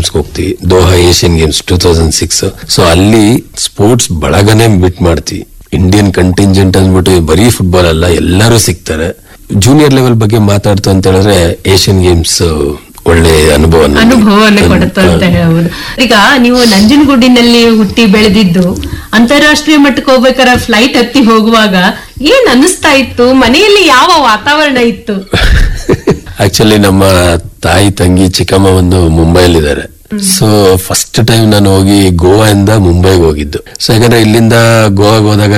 Games ಹೋಗ್ತೀವಿ Doha Asian games two thousand six so ಅಲ್ಲಿ sports ಬಳಗನೆ ಬಿಟ್ ಮಾಡ್ತೀವಿ ಇಂಡಿಯನ್ ಕಂಟಿಂಜೆಂಟ್ ಅಂದ್ಬಿಟ್ಟು ಬರೀ ಫುಟ್ಬಾಲ್ ಅಲ್ಲ ಎಲ್ಲರೂ ಸಿಗ್ತಾರೆ ಜೂನಿಯರ್ ಲೆವೆಲ್ ಬಗ್ಗೆ ಮಾತಾಡ್ತು ಅಂತ ಹೇಳಿದ್ರೆ ಏಷ್ಯನ್ ಗೇಮ್ಸ್ ಒಳ್ಳೆ ಅನುಭವ ನಮ್ಗೆ. ಅನುಭವವನ್ನು ಕೊಡುತ್ತೆ ಅಂತ ಹೇಳ್ಬೋದು ಈಗ ನೀವು ನಂಜನಗೂಡಿನಲ್ಲಿ ಹುಟ್ಟಿ ಬೆಳೆದಿದ್ದು ಅಂತಾರಾಷ್ಟ್ರೀಯ ಮಟ್ಟಕ್ಕೆ ಹೋಗ್ಬೇಕಾದ್ರೆ ಫ್ಲೈಟ್ ಹತ್ತಿ ಹೋಗುವಾಗ ಏನ್ ಅನಿಸ್ತಾ ಇತ್ತು ಮನೆಯಲ್ಲಿ ಯಾವ ವಾತಾವರಣ ಇತ್ತು ಆಕ್ಚುಲಿ ನಮ್ಮ ತಾಯಿ ತಂಗಿ ಚಿಕ್ಕಮ್ಮ ಒಂದು ಮುಂಬೈಲಿದ್ದಾರೆ ಸೊ ಫಸ್ಟ್ ಟೈಮ್ ನಾನು ಹೋಗಿ ಗೋವಾ ಇಂದ ಮುಂಬೈಗೆ ಹೋಗಿದ್ದು ಸೊ ಯಾಕಂದ್ರೆ ಇಲ್ಲಿಂದ ಗೋವಾಗೆ ಹೋದಾಗ